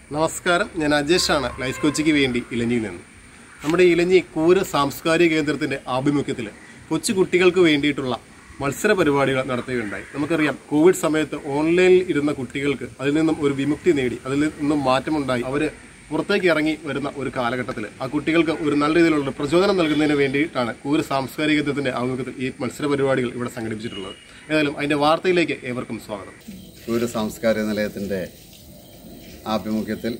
നമസ്കാരം ഞാൻ അജേഷാണ് ലൈഫ് കോച്ചിക്ക് വേണ്ടി ഇലഞ്ഞിയിൽ നിന്ന് നമ്മുടെ ഇലഞ്ഞി കൂര് സാംസ്കാരിക കേന്ദ്രത്തിന്റെ ആഭിമുഖ്യത്തിൽ കൊച്ചു കുട്ടികൾക്ക് വേണ്ടിയിട്ടുള്ള മത്സര പരിപാടികൾ നടത്തുകയുണ്ടായി നമുക്കറിയാം കോവിഡ് സമയത്ത് ഓൺലൈനിൽ ഇരുന്ന കുട്ടികൾക്ക് അതിൽ നിന്നും ഒരു വിമുക്തി നേടി അതിൽ നിന്നും മാറ്റമുണ്ടായി അവര് പുറത്തേക്ക് ഇറങ്ങി വരുന്ന ഒരു കാലഘട്ടത്തിൽ ആ കുട്ടികൾക്ക് ഒരു നല്ല രീതിയിലുള്ള പ്രചോദനം നൽകുന്നതിന് വേണ്ടിയിട്ടാണ് കൂര് സാംസ്കാരിക കേന്ദ്രത്തിന്റെ ആഭിമുഖ്യത്തിൽ ഈ മത്സര പരിപാടികൾ ഇവിടെ സംഘടിപ്പിച്ചിട്ടുള്ളത് ഏതായാലും അതിന്റെ വാർത്തയിലേക്ക് ഏവർക്കും സ്വാഗതം ഒരു സാംസ്കാരിക നിലയത്തിൻ്റെ ആഭിമുഖ്യത്തിൽ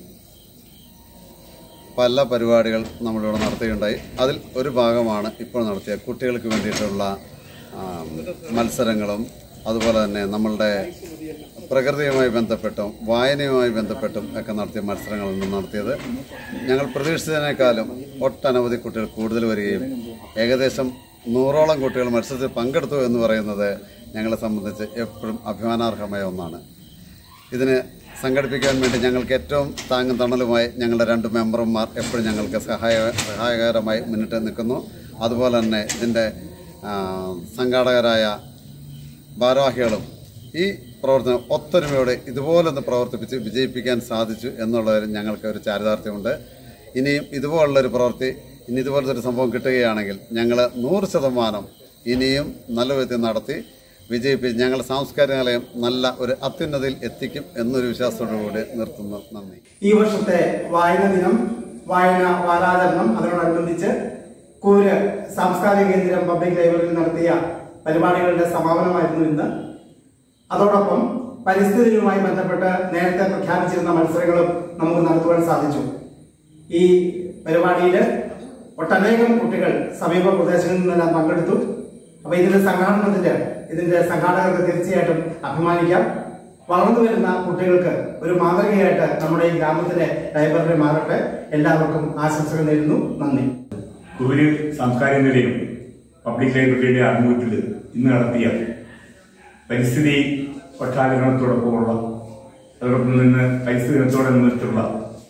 പല പരിപാടികൾ നമ്മളിവിടെ നടത്തുകയുണ്ടായി അതിൽ ഒരു ഭാഗമാണ് ഇപ്പോൾ നടത്തിയ കുട്ടികൾക്ക് വേണ്ടിയിട്ടുള്ള ആ, മത്സരങ്ങളും അതുപോലെ തന്നെ നമ്മളുടെ പ്രകൃതിയുമായി ബന്ധപ്പെട്ടും വായനയുമായി ബന്ധപ്പെട്ടും ഒക്കെ നടത്തിയ മത്സരങ്ങളിൽ നിന്ന് നടത്തിയത് ഞങ്ങൾ പ്രതീക്ഷിച്ചതിനേക്കാളും ഒട്ടനവധി കുട്ടികൾ കൂടുതൽ വരികയും ഏകദേശം നൂറോളം കുട്ടികൾ മത്സരത്തിൽ പങ്കെടുത്തു എന്ന് പറയുന്നത് ഞങ്ങളെ സംബന്ധിച്ച് എപ്പോഴും അഭിമാനാർഹമായ ഒന്നാണ് ഇതിന് സംഘടിപ്പിക്കാൻ വേണ്ടി ഞങ്ങൾക്ക് ഏറ്റവും താങ്ങും തണലുമായി ഞങ്ങളുടെ രണ്ട് മെമ്പർമാർ എപ്പോഴും ഞങ്ങൾക്ക് സഹായ സഹായകരമായി മുന്നിട്ട് നിൽക്കുന്നു അതുപോലെ തന്നെ ഇതിൻ്റെ ആ, സംഘാടകരായ ഭാരവാഹികളും ഈ പ്രവർത്തനം ഒത്തൊരുമയോടെ ഇതുപോലൊന്ന് പ്രവർത്തിപ്പിച്ച് വിജയിപ്പിക്കാൻ സാധിച്ചു എന്നുള്ളതിൽ ഞങ്ങൾക്ക് ഒരു ചാരിതാർത്ഥ്യമുണ്ട് ഇനിയും ഇതുപോലുള്ളൊരു പ്രവൃത്തി ഇനി ഇതുപോലത്തെ ഒരു സംഭവം കിട്ടുകയാണെങ്കിൽ ഞങ്ങൾ നൂറ് ശതമാനം ഇനിയും നല്ല വിധത്തിൽ നടത്തി വിജയിപ്പിച്ച് ഞങ്ങളുടെ സാംസ്കാരിക നിലയം നല്ല ഒരു അത്യുന്നതിയിൽ എത്തിക്കും എന്നൊരു വിശ്വാസത്തോടുകൂടി നിർത്തുന്നു നന്ദി ഈ വർഷത്തെ വായന ദിനം വായന വാരാചരണം അതിനോടനുബന്ധിച്ച് കൂര് സാംസ്കാരിക കേന്ദ്രം പബ്ലിക് ലൈബ്രറിയിൽ നടത്തിയ പരിപാടികളുടെ സമാപനമായിരുന്നു ഇന്ന് അതോടൊപ്പം പരിസ്ഥിതിയുമായി ബന്ധപ്പെട്ട് നേരത്തെ പ്രഖ്യാപിച്ചിരുന്ന മത്സരങ്ങളും നമുക്ക് നടത്തുവാൻ സാധിച്ചു ഈ പരിപാടിയിൽ ഒട്ടനേകം കുട്ടികൾ സമീപ പ്രദേശങ്ങളിൽ നിന്നെല്ലാം പങ്കെടുത്തു അപ്പൊ ഇതിന്റെ സംഘാടനത്തിന്റെ ഇതിന്റെ സംഘാടകർക്ക് തീർച്ചയായിട്ടും അഭിമാനിക്കാം വളർന്നു വരുന്ന കുട്ടികൾക്ക് ഒരു മാതൃകയായിട്ട് നമ്മുടെ ഈ ഗ്രാമത്തിലെ ലൈബ്രറി മാറട്ടെ എല്ലാവർക്കും ആശംസകൾ നേരുന്നു നന്ദി കുവര് സാംസ്കാരിക നിലയം പബ്ലിക് ലൈബ്രറിയുടെ ആഭിമുഖ്യത്തിൽ ഇന്ന് നടത്തിയ പരിസ്ഥിതി പക്ഷാചരണത്തോടൊപ്പമുള്ള അതോടൊപ്പം നിന്ന് പരിസ്ഥിതി ദിനത്തോടനുബന്ധിച്ചുള്ള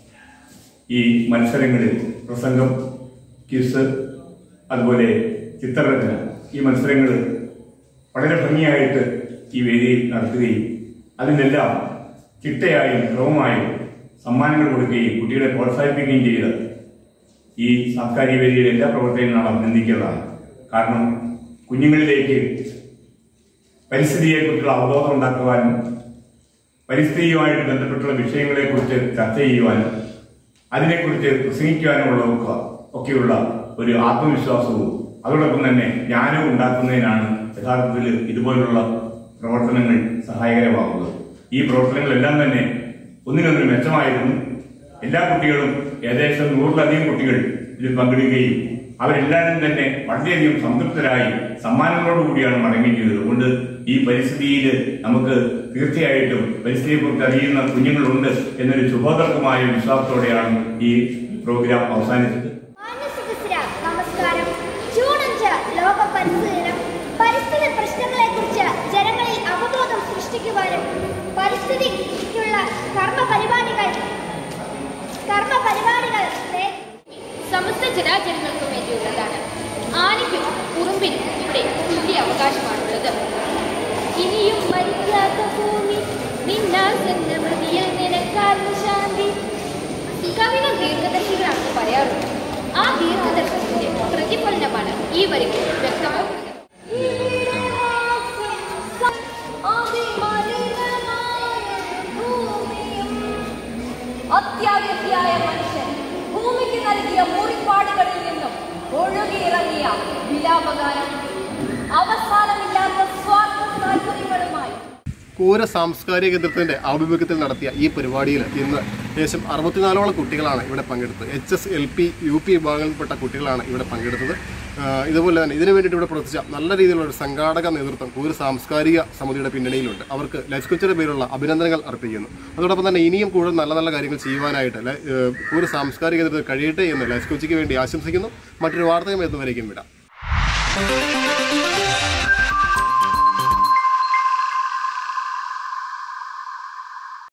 ഈ മത്സരങ്ങളിൽ പ്രസംഗം ക്യൂസ് അതുപോലെ ചിത്രരചന ഈ മത്സരങ്ങൾ വളരെ ഭംഗിയായിട്ട് ഈ വേദിയിൽ നടത്തുകയും അതിനെല്ലാം ചിട്ടയായും ക്രമമായും സമ്മാനങ്ങൾ കൊടുക്കുകയും കുട്ടികളെ പ്രോത്സാഹിപ്പിക്കുകയും ചെയ്ത ഈ സാംസ്കാരിക വേദിയിലെ എല്ലാ പ്രവർത്തനങ്ങളും നാം അഭിനന്ദിക്കേണ്ടതാണ് കാരണം കുഞ്ഞുങ്ങളിലേക്ക് പരിസ്ഥിതിയെക്കുറിച്ചുള്ള അവബോധം ഉണ്ടാക്കുവാനും പരിസ്ഥിതിയുമായിട്ട് ബന്ധപ്പെട്ടുള്ള വിഷയങ്ങളെക്കുറിച്ച് ചർച്ച ചെയ്യുവാനും അതിനെക്കുറിച്ച് പ്രസംഗിക്കുവാനുമുള്ള ഒക്കെ ഒക്കെയുള്ള ഒരു ആത്മവിശ്വാസവും അതോടൊപ്പം തന്നെ ജ്ഞാനവും ഉണ്ടാക്കുന്നതിനാണ് യഥാർത്ഥത്തിൽ ഇതുപോലുള്ള പ്രവർത്തനങ്ങൾ സഹായകരമാകുന്നത് ഈ പ്രവർത്തനങ്ങളെല്ലാം തന്നെ ഒന്നിനൊന്നിന് മെച്ചമായിരുന്നു എല്ലാ കുട്ടികളും ഏകദേശം നൂറിലധികം കുട്ടികൾ ഇതിൽ പങ്കെടുക്കുകയും അവരെല്ലാവരും തന്നെ വളരെയധികം സംതൃപ്തരായി സമ്മാനങ്ങളോടുകൂടിയാണ് മടങ്ങി ചെയ്തത് അതുകൊണ്ട് ഈ പരിസ്ഥിതിയിൽ നമുക്ക് തീർച്ചയായിട്ടും പരിസ്ഥിതിയെക്കുറിച്ച് അറിയുന്ന കുഞ്ഞുങ്ങളുണ്ട് എന്നൊരു ശുഭോദർക്കമായ വിശ്വാസത്തോടെയാണ് ഈ പ്രോഗ്രാം അവസാനിച്ചത് മാന്യസദസ്യര, നമസ്കാരം ജൂൺ അഞ്ച് ലോക പരിസ്ഥിതി ദിനം പരിസ്ഥിതി പ്രശ്നങ്ങളെക്കുറിച്ച് ജനങ്ങളിൽ അവബോധം സൃഷ്ടിക്കുവാനും പരിസ്ഥിതിക്കുള്ള കർമ്മ പരിപാടികൾ കർമ്മ പരിപാടികൾ നേ- സമസ്ത ജനാചരങ്ങൾക്കും വേണ്ടിയുള്ളതാണ് ആനയ്ക്കും ഉറുമ്പിനും ഇവിടെ തുല്യ അവകാശമാണുള്ളത് ഇനിയും മരിക്കാത്ത ഭൂമി നിന്നാസന്നമതിയിൽ നിനക്കാർന്നു ശാന്തി കവികൾ ദീർഘദർശികളാണെന്ന് പറയാറുണ്ട് ആ ദീർഘദർശനത്തിന്റെ പ്രതിഫലനമാണ് ഈ വരികൾ വ്യക്തമാക്കുന്നത് അത്യാഗ്രഹിയായ മനുഷ്യൻ ഭൂമിക്ക് നൽകിയ മുറിപ്പാടുകളിൽ നിന്നും ഒഴുകിയിറങ്ങിയ വിലാപഗാനം അവസാനമില്ലാത്ത സ്വാർത്ഥ താല്പര്യങ്ങളുമായി കൂര സാംസ്കാരിക കേന്ദ്രത്തിന്റെ ആഭിമുഖ്യത്തിൽ നടത്തിയ ഈ പരിപാടിയിൽ ഇന്ന് ഏകദേശം അറുപത്തിനാലോളം കുട്ടികളാണ് ഇവിടെ പങ്കെടുത്തത് H S L P U P വിഭാഗങ്ങളിൽപ്പെട്ട കുട്ടികളാണ് ഇവിടെ പങ്കെടുത്തത് ആ, ഇതുപോലെ തന്നെ ഇതിനു വേണ്ടിയിട്ട് ഇവിടെ പ്രവർത്തിച്ച നല്ല രീതിയിലുള്ള ഒരു സംഘാടക നേതൃത്വം കൂര് സാംസ്കാരിക സമിതിയുടെ പിന്നണിയിലുണ്ട് അവർക്ക് ലൈഫ് കൊച്ചിയുടെ പേരുള്ള അഭിനന്ദനങ്ങൾ അർപ്പിക്കുന്നു അതോടൊപ്പം തന്നെ ഇനിയും കൂടുതൽ നല്ല നല്ല കാര്യങ്ങൾ ചെയ്യുവാനായിട്ട് ലൈ- ഏഹ് കൂര് സാംസ്കാരിക കേന്ദ്രത്തിൽ കഴിയട്ടെ എന്ന് ലൈഫ് കൊച്ചിക്ക് വേണ്ടി ആശംസിക്കുന്നു മറ്റൊരു വാർത്തയും എത്തുവരേക്കും വിടാം